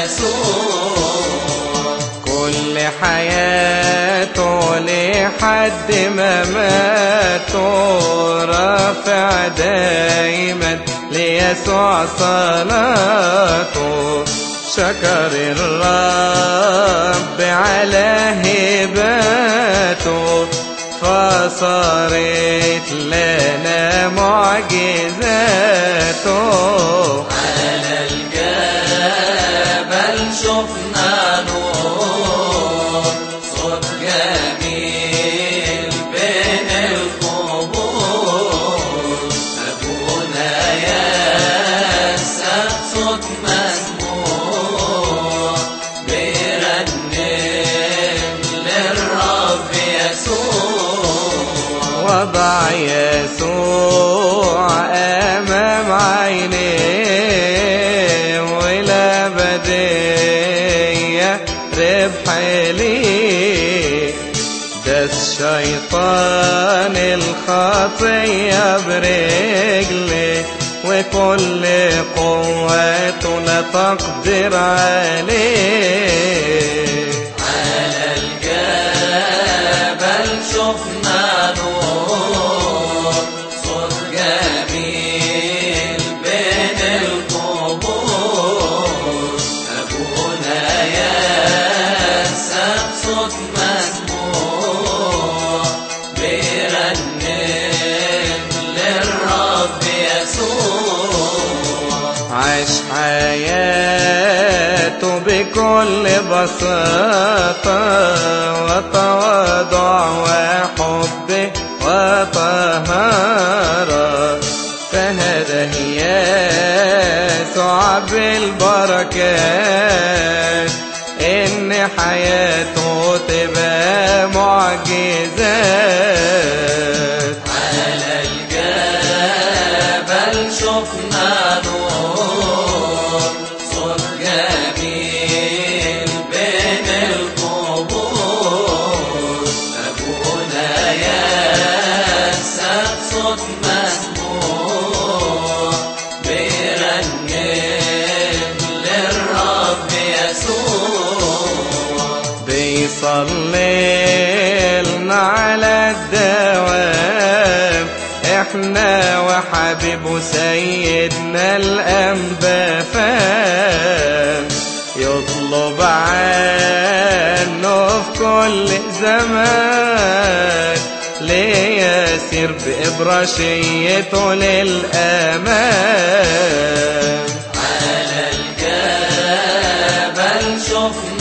يسوع كل حياته لحد ما ماتوا رافع دايما ليسوع صلاته شكر الرب على هباته فصارت لنا معجزاته على الجبل شفنا نور صوت جميل بين القبور أبونا يسأل صوت مسموع بيرنم للرب يسوع وضع يسوع أمام عينيه ولا بدية ربح ليه دس شيطان الخطية برجله وكل قوته لا تقدر عليه على الجبل شفنا نور صوت جميل بين القبور أبونا يسأل صوت مسموع بيرنم للرب يسوع عاش حياته بكل بساطة وتواضع وحب وطهارة فهذا يسوع بالبركات إن حياته تبقى معجزات على الجبل شفنا نور صوت جميل بين القبور أبونا يسأل صوت مسموع بيرنم للرب يسوع بيصلي لنا على الدوام احنا وحبيبه سيدنا الانبا فام يطلب عنه في كل زمان ليسير بإبراشيته للأمان على الجبل شفنا